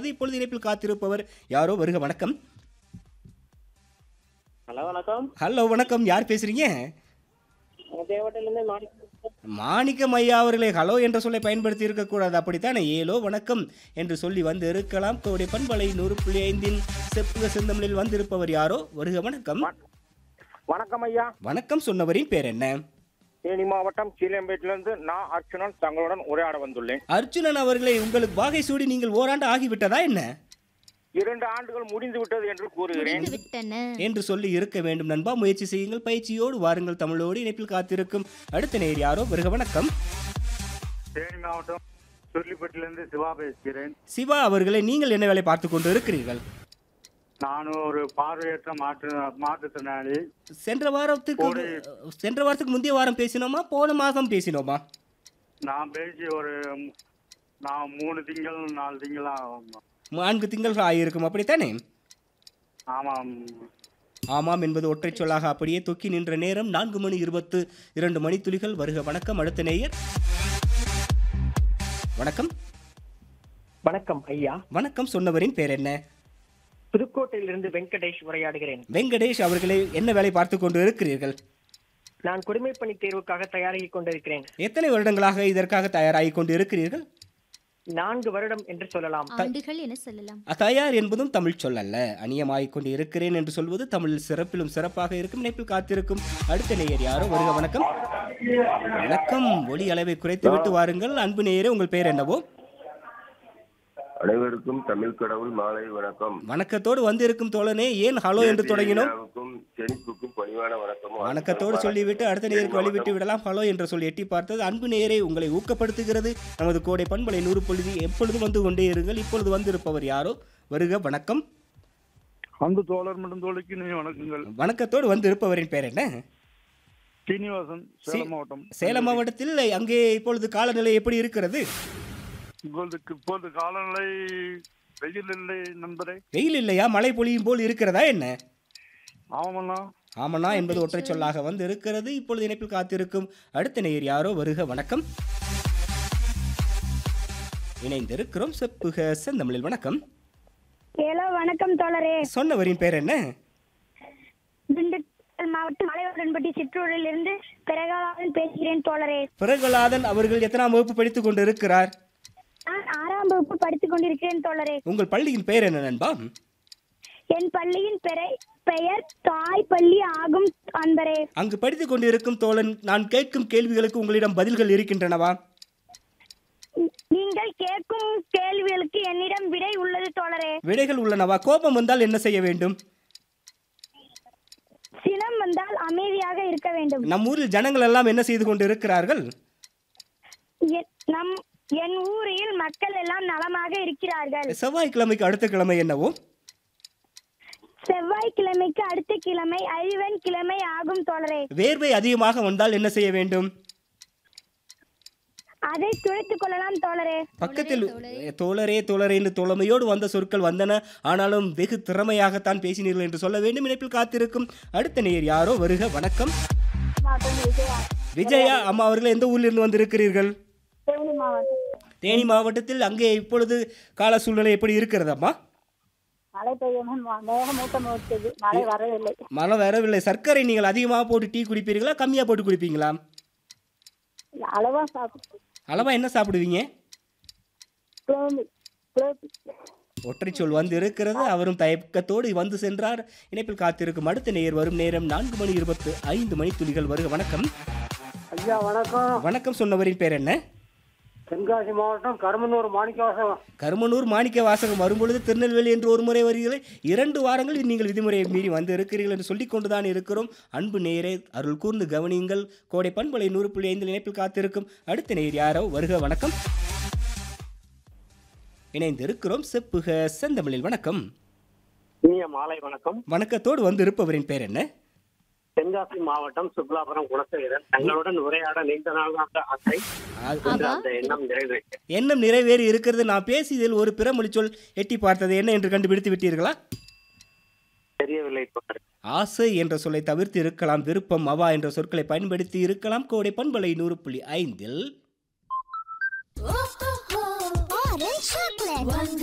இப்பொழுது இணைப்பில் காத்திருப்பவர் யாரோ வருக வணக்கம் ஹலோ வணக்கம் ஹலோ வணக்கம் யார் பேசுறீங்க தேவட்டிலிருந்து மாணிக்கம் மாணிக்கம் ஐயா அவர்களே ஹலோ என்ற சொல்லை பயன்படுத்தி இருக்கக்கூடாது அப்படித்தானே ஏலோ வணக்கம் என்று சொல்லி வந்து இருக்கலாம் கோடை பண்பலை நூறு புள்ளி ஐந்தின் செப்புக செந்தமிழில் வந்திருப்பவர் யாரோ வருக வணக்கம் வணக்கம் ஐயா வணக்கம் சொன்னவரின் பேர் என்ன தேனி மாவட்டம் கீழம்பேட்டிலிருந்து நான் அர்ச்சுனன் தங்களுடன் உரையாட வந்துள்ளேன் அர்ஜுனன் அவர்களே உங்களுக்கு வாகை சூடி நீங்கள் ஓராண்டு ஆகிவிட்டதா என்ன இரண்டு ஆண்டுகள் முடிந்து விட்டது என்று கூறுகிறேன் முடிந்து விட்டன என்று சொல்லி இருக்க வேண்டும் நண்பா முயற்சி செய்யுங்கள் பயிற்சியோடு வாருங்கள் தமிழோடு இணைப்பில் காத்திருக்கும் அடுத்த நேர் யாரோ வருக வணக்கம் தேனி மாவட்டம் சுருளிப்பட்டிலிருந்து சிவா பேசுகிறேன் சிவா அவர்களே நீங்கள் என்ன வேலை பார்த்து கொண்டு இருக்கிறீர்கள் நானும் ஒரு பார்வையற்ற மாற்று மாற்றுத்திறனாளி சென்ற வாரத்துக்கு சென்ற வாரத்துக்கு முந்தைய வாரம் பேசினோமா போன மாதம் பேசினோமா நான் பேசி ஒரு நான் மூணு திங்கள் நாலு திங்களா நான்கு திங்கள் ஆகியிருக்கும் அப்படித்தானே ஆமாம் ஆமாம் என்பது ஒற்றைச் சொல்லாக அப்படியே தொக்கி நின்ற நேரம் நான்கு மணி இருபத்து இரண்டு மணித்துளிகள் வருக வணக்கம் அடுத்த நேயர் வணக்கம் வணக்கம் ஐயா வணக்கம் சொன்னவரின் பேர் என்ன புதுக்கோட்டையிலிருந்து வெங்கடேஷ் உரையாடுகிறேன் வெங்கடேஷ் அவர்களே என்ன வேலை பார்த்து கொண்டு இருக்கிறீர்கள் நான் குடிமைப்பணி தேர்வுக்காக தயாராகிக் கொண்டிருக்கிறேன் எத்தனை வருடங்களாக இதற்காக தயாராகி கொண்டு இருக்கிறீர்கள் நான்கு வருடம் என்று சொல்லலாம் ஆண்டுகள் என சொல்லலாம் தயார் என்பதும் தமிழ் சொல்லல்ல அந்நியமாகிக் கொண்டு இருக்கிறேன் என்று சொல்வது தமிழில் சிறப்பிலும் சிறப்பாக இருக்கும் இணைப்பில் காத்திருக்கும் அடுத்த நேயர் யாரோ வருக வணக்கம் வணக்கம் ஒளி அளவை குறைத்து விட்டு வாருங்கள் அன்பு நேயரே உங்கள் பெயர் என்னவோ அனைவருக்கும் தமிழ் கடவுள் மாலை வணக்கம் வணக்கத்தோடு வந்திருக்கும் தோழனே ஏன் ஹலோ என்று தொடங்கினோம் ஐயாவுக்கும் செழிப்புக்கும் பணிவான வணக்கமும் வணக்கத்தோடு சொல்லிவிட்டு அடுத்த நேருக்கு வழிவிட்டு விடலாம் ஹலோ என்று சொல்லி எட்டி பார்த்தது அன்பு நேயரை உங்களை ஊக்கப்படுத்துகிறது நமது கோடை பண்பலை நூறு பொழுது எப்பொழுதும் வந்து கொண்டே இருங்கள் இப்பொழுது வந்திருப்பவர் யாரோ வருக வணக்கம் அந்த தோழர் மற்றும் தோழிக்கு நீ வணக்கங்கள் வணக்கத்தோடு வந்து இருப்பவரின் பேர் என்ன சீனிவாசன் சேலம் மாவட்டம் சேலம் மாவட்டத்தில் அங்கே இப்பொழுது காலநிலை எப்படி இருக்கிறது இப்பொழுது இப்பொழுது காலநிலை வெயில் இல்லை நண்பரே வெயில் இல்லையா மழை பொழியும் போல் இருக்கிறதா என்ன ஆமாண்ணா ஆமண்ணா என்பது ஒற்றை சொல்லாக வந்து இருக்கிறது இப்பொழுது இணைப்பில் காத்திருக்கும் அடுத்த நேயர் யாரோ வருக வணக்கம் இணைந்திருக்கிறோம் செப்புக செந்தமிழில் வணக்கம் ஹலோ வணக்கம் தோழரே சொன்னவரின் பேர் என்ன திண்டுக்கல் மாவட்டம் மலைவரன்பட்டி சிற்றூரில் இருந்து பிரகலாதன் பேசுகிறேன் தோழரே பிரகலாதன் அவர்கள் எத்தனாம் வகுப்பு படித்துக் கொண்டு இருக்கிறார் நான் ஆறாம் வகுப்பு படித்துக் கொண்டிருக்கிறேன் தோழரே உங்கள் பள்ளியின் பெயர் என்ன நண்பா என் பள்ளியின் பெறை பெயர் தாய் பள்ளி ஆகும் அன்பரே அங்கு படித்துக் கொண்டிருக்கும் தோழன் நான் கேட்கும் கேள்விகளுக்கு உங்களிடம் பதில்கள் இருக்கின்றனவா நீங்கள் கேட்கும் கேள்விகளுக்கு என்னிடம் விடை உள்ளது தோழரே விடைகள் உள்ளனவா கோபம் வந்தால் என்ன செய்ய வேண்டும் சினம் வந்தால் அமைதியாக இருக்க வேண்டும் நம் ஊரில் ஜனங்கள் எல்லாம் என்ன செய்து கொண்டு இருக்கிறார்கள் என்- நம் என் ஊரில் மக்கள் எல்லாம் நலமாக இருக்கிறார்கள் செவ்வாய்க்கிழமைக்கு அடுத்த கிழமை என்னவோ செவ்வாய்க்கிழமைக்கு அடுத்த கிழமை அறிவன் கிழமை ஆகும் தோழரே வேர்வை அதிகமாக வந்தால் என்ன செய்ய வேண்டும் அதை துடைத்துக் கொள்ளலாம் தோழரே பக்கத்தில் தோழரே தோழரே என்று தோழமையோடு வந்த சொற்கள் வந்தன ஆனாலும் வெகு திறமையாகத்தான் பேசினீர்கள் என்று சொல்ல வேண்டும் இணைப்பில் காத்திருக்கும் அடுத்த நேயர் யாரோ வருக வணக்கம் விஜயா அம்மா அவர்கள் எந்த ஊரிலிருந்து வந்திருக்கிறீர்கள் தேனி மாவட்டம் தேனி மாவட்டத்தில் அங்கே இப்பொழுது கால சூழ்நிலை எப்படி இருக்கிறதம்மா மழை பெய்யணும் மேகமூட்டம் இருக்குது மழை வரவில்லை மழை வரவில்லை சர்க்கரை நீங்கள் அதிகமாக போட்டு டீ குடிப்பீர்களா கம்மியாக போட்டு குடிப்பீங்களா அளவா சாப்பிட்டு அளவா என்ன சாப்பிடுவீங்க குழம்பு குழம்பு ஒற்றை சொல் வந்து இருக்கிறது அவரும் தயக்கத்தோடு வந்து சென்றார் இணைப்பில் காத்திருக்கும் அடுத்த நேயர் வரும் நேரம் நான்கு மணி இருபத்து ஐந்து மணி துளிகள் வருக வணக்கம் ஐயா வணக்கம் வணக்கம் சொன்னவரின் பேர் என்ன தென்காசி மாவட்டம் கருமனூர் மாணிக்கவாசகம் கருமனூர் மாணிக்க வாசகம் வரும்பொழுது திருநெல்வேலி என்று ஒரு முறை வருகிறீர்கள் இரண்டு வாரங்கள் நீங்கள் விதிமுறையை மீறி வந்து இருக்கிறீர்கள் என்று சொல்லிக் கொண்டுதான் இருக்கிறோம் அன்பு நேரே அருள் கூர்ந்து கவனியுங்கள் கோடை பண்பலை நூறு புள்ளி ஐந்தில் இணைப்பில் காத்திருக்கும் அடுத்த நேர் யாரோ வருக வணக்கம் இணைந்திருக்கிறோம் செப்புக செந்தமிழில் வணக்கம் இனிய மாலை வணக்கம் வணக்கத்தோடு வந்து இருப்பவரின் பேர் என்ன தென்காசி மாவட்டம் சுக்லாபுரம் குணசேகரன் தங்களுடன் உரையாட நீண்ட நாளாக ஆசை அது- இன்று அந்த எண்ணம் நிறைவேற்ற எண்ணம் நிறைவேறி இருக்கிறது நான் பேசியதில் ஒரு பிறமொழி சொல் எட்டி பார்த்தது என்ன என்று கண்டுபிடித்து விட்டீர்களா தெரியவில்லை தோழரே. ஆசை என்ற சொல்லை தவிர்த்து இருக்கலாம் விருப்பம் அவா என்ற சொற்களை பயன்படுத்தி இருக்கலாம் கோடை பண்பலை நூறு புள்ளி ஐந்தில் Orange chocolate.